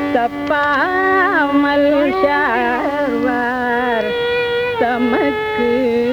தப்பாமல் சார்வார் தமக்கு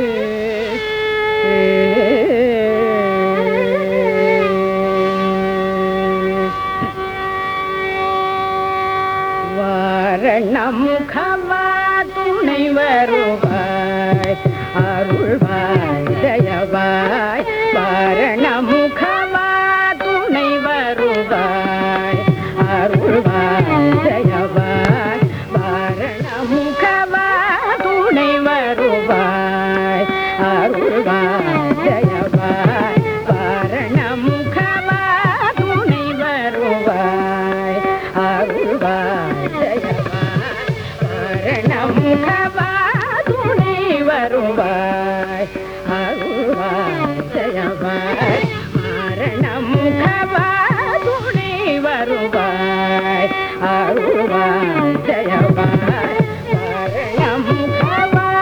வாரணமுகவா துணை வருவாய் அருள்வாய் தயவாய் வாரணமுகவா துணை வருவாய் அருள்வாய் தயவாய் வாரணமுகவா துணை வருவாய் அருள்வாய் தயவாய் வாரணமுகவா துணை வருவாய் அருள்வாய் தயவாய் வாரணமுகவா துணை வருவாய் அருள்வாய் தயவாய் வாரணமுகவா துணை வருவாய் அருள்வாய் தயவாய் வாரணமுகவா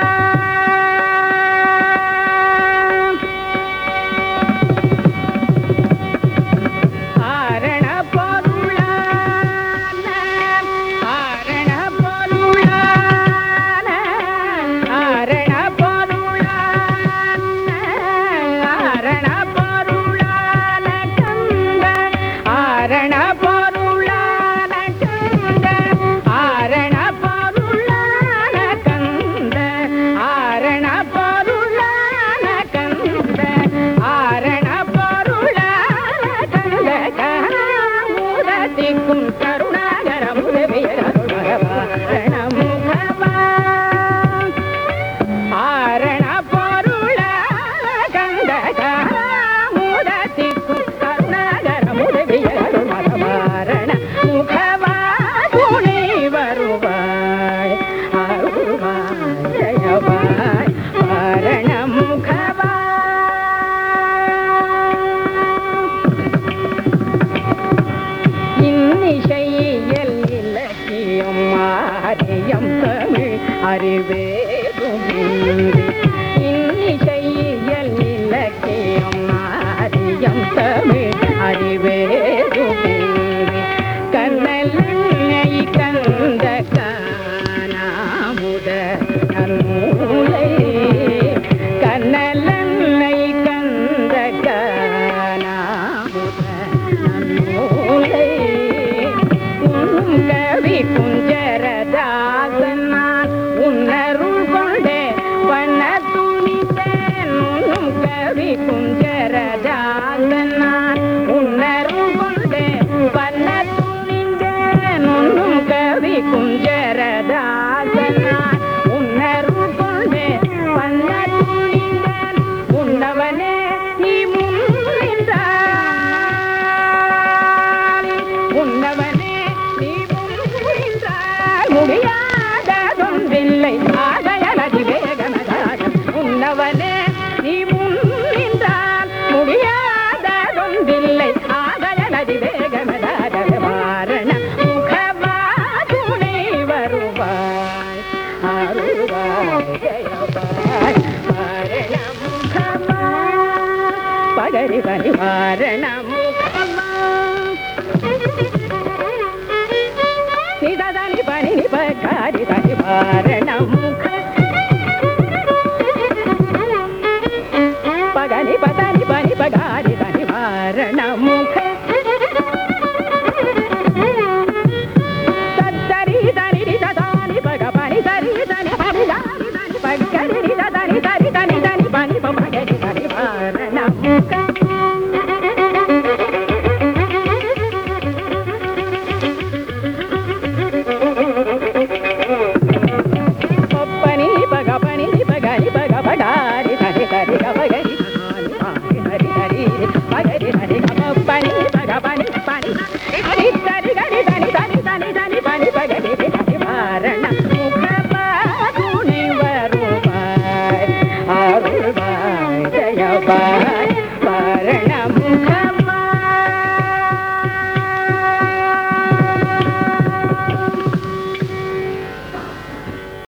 ஆரண பொருளான ஆரண பொருளான ஆரண பொருளான ஆரண பொருளான கந்த ஆரண பொருளான கந்த ஆரண பொருளான கந்த ஆரண பொருளான கந்த ஆரண பொருளான கந்த காமுதத்திக்கும் கருணாகரம் முகவா ஆரண பொருள கந்த காமுதத்திக்கும் கருணாகரம் மதமாரண முகவா துணை வருவாய் அருள்வாய் ஜயவாய் வாரண முகவா இன்னிசையில் இலக்கியம் ஆரியம் தமிழ் அறிவேதும் இன்னிசையில் இலக்கியம் ஆரியம் தமிழ் அறிவேதும் கண்ணலை கந்த காணாமுத நூலை கண்ணலை கந்த காணாமுத நூலை உண்ணும் கவி குஞ்சரதாசன் நான் உன்னருள் கொண்டே பண்ண துணித்தேன் உண்ணும் கவி குஞ்சரதாசன் நான் உன்னருள் கொண்டே பண்ண துணிந்தேன் உண்ணும் கவி குஞ்சரதாசன் நான் உன்னருள் கொண்டே பண்ண துணிந்தேன் உன்னவனே நீ முன்னின்றால் உன்னவனே நீ முன்னின்றால் முடியாததொன்றில்லை ஆகையலதி வேகமதாக உன்னவனே நீ முன்னின்றால் முடியாததொன்றில்லை ஆகையலதி வேகமதாக வாரண முகவா துணை வருவாய் அருள்வாய் ஜெயவாய் வாரண முகவா பகரி பரிவாரண முகவா நிததனி பணி பகாரி பரிவாரண